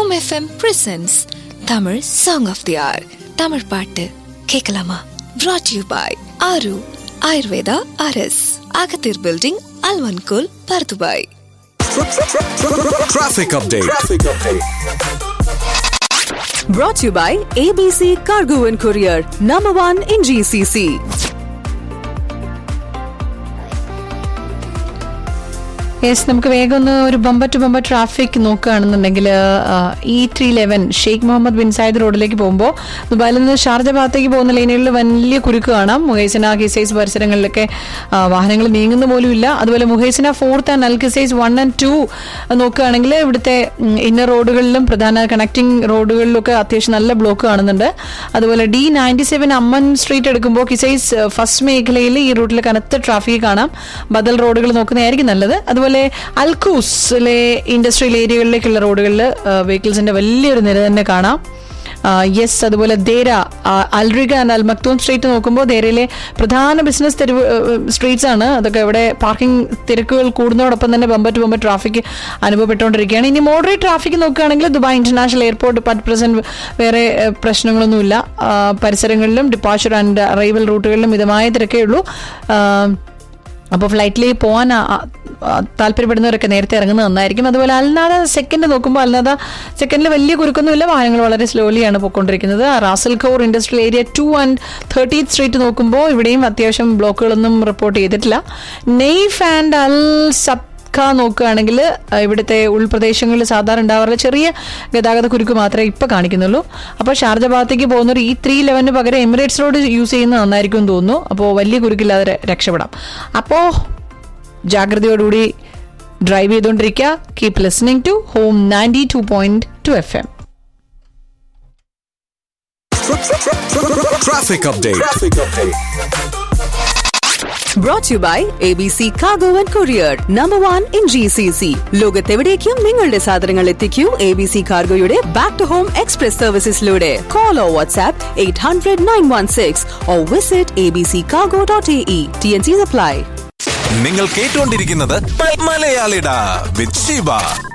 Som FM presents Tamil song of the hour Tamil பாட்டு கேட்கலாமா brought you by ஆரு ஆயுர்வேதா அரஸ் அகத்தீர் பில்டிங் அல்வன்கோல் Bur Dubai Traffic update. Brought to you by ABC Cargo and Courier, number one in GCC. Yes നമുക്ക് വേഗം ഒന്ന് ഒരു ബമ്പർ ടു ബമ്പർ ട്രാഫിക് നോക്കുകയാണെന്നുണ്ടെങ്കിൽ E three eleven Sheikh Mohammed bin Zayed റോഡിലേക്ക് പോകുമ്പോൾ ദുബായിൽ നിന്ന് ഷാർജ ഭാഗത്തേക്ക് പോകുന്ന ലൈനുകളിൽ വലിയ കുരുക്ക് കാണാം മുഹൈസിന കിസൈസ് പരിസരങ്ങളിലൊക്കെ ആ, വാഹനങ്ങൾ നീങ്ങുന്ന പോലും ഇല്ല അതുപോലെ Muhaisnah fourth and Al Qusais one and two നോക്കുകയാണെങ്കിൽ ഇവിടുത്തെ ഇന്നർ റോഡുകളിലും പ്രധാന കണക്ടിംഗ് റോഡുകളിലൊക്കെ അത്യാവശ്യം നല്ല ബ്ലോക്ക് കാണുന്നുണ്ട് അതുപോലെ D ninety seven Amman street എടുക്കുമ്പോൾ കിസൈസ് ഫസ്റ്റ് മേഖലയിൽ ഈ റൂട്ടിൽ കനത്ത ട്രാഫിക് കാണാം ബദൽ റോഡുകൾ നോക്കുന്നതായിരിക്കും നല്ലത് അതുപോലെ അൽക്കൂസിലെ ഇൻഡസ്ട്രിയൽ ഏരിയകളിലേക്കുള്ള റോഡുകളിൽ വെഹിക്കിൾസിന്റെ വലിയൊരു നിര തന്നെ കാണാം യെസ് അതുപോലെ ദേര ആ, Al Rigga and Al Maktoum street നോക്കുമ്പോൾ ദേരയിലെ പ്രധാന ബിസിനസ് തെരുവ് സ്ട്രീറ്റ്സ് ആണ് അതൊക്കെ ഇവിടെ പാർക്കിംഗ് തിരക്കുകൾ കൂടുന്നതോടൊപ്പം തന്നെ ബമ്പർ ടു ബമ്പർ ട്രാഫിക് അനുഭവപ്പെട്ടുകൊണ്ടിരിക്കുകയാണ് ഇനി മോഡറേറ്റ് ട്രാഫിക് നോക്കുകയാണെങ്കിൽ ദുബായ് ഇന്റർനാഷണൽ എയർപോർട്ട് പത്ത് പ്രസന്റ് വേറെ ഏഹ്, പ്രശ്നങ്ങളൊന്നുമില്ല ആ, പരിസരങ്ങളിലും ഡിപ്പാച്ചർ ആൻഡ് അറൈവൽ റൂട്ടുകളിലും മിതമായ തിരക്കേ ഉള്ളൂ ആ, അപ്പോൾ ഫ്ലൈറ്റിലേക്ക് പോകാൻ ആ- ആ- ആ താല്പര്യപ്പെടുന്നവരൊക്കെ നേരത്തെ ഇറങ്ങുന്നത് നന്നായിരിക്കും അതുപോലെ അൽനാദ സെക്കൻഡ് നോക്കുമ്പോൾ അൽനാദ സെക്കൻഡിൽ വലിയ കുരുക്കൊന്നുമില്ല വാഹനങ്ങൾ വളരെ സ്ലോലിയാണ് പോയിക്കൊണ്ടിരിക്കുന്നത് Ras Al Khor industrial area two and thirtieth street നോക്കുമ്പോൾ ഇവിടെയും അത്യാവശ്യം ബ്ലോക്കുകളൊന്നും റിപ്പോർട്ട് ചെയ്തിട്ടില്ല നെയ്ഫ് ആൻഡ് അൽ സബ് ഖ നോക്കുകയാണെങ്കിൽ അഹ് ഇവിടുത്തെ ഉൾപ്രദേശങ്ങളിൽ സാധാരണ ഉണ്ടാവാറുള്ള ചെറിയ ഗതാഗത കുരുക്ക് മാത്രമേ ഇപ്പൊ കാണിക്കുന്നുള്ളൂ അപ്പോൾ ഷാർജ ഭാഗത്തേക്ക് പോകുന്നവർ ഈ ത്രീ ലെവന് പകരം എമിറേറ്റ്സ് റോഡ് യൂസ് ചെയ്യുന്നത് നന്നായിരിക്കും എന്ന് തോന്നുന്നു അപ്പോൾ വലിയ കുരുക്കില്ലാതെ ര- രക്ഷപ്പെടാം അപ്പോൾ ജാഗ്രതയോടുകൂടി ഡ്രൈവ് ചെയ്തുകൊണ്ടിരിക്കുക keep listening to home ninety two point two F M Traffic update. Brought to you by ABC Cargo and Courier, number one in GCC. ലോകത്തെവിടേക്കും നിങ്ങളുടെ സാധനങ്ങൾ എത്തിക്കൂ എ ബി സി കാർഗോയുടെ ബാക്ക് ടു ഹോം എക്സ്പ്രസ് സർവീസസിലൂടെ call or WhatsApp eight hundred nine one six or visit A B C cargo dot A E T N C apply നിങ്ങൾ കേട്ടുകൊണ്ടിരിക്കുന്നത് മലയാളിട വിത്ത് ഷീബ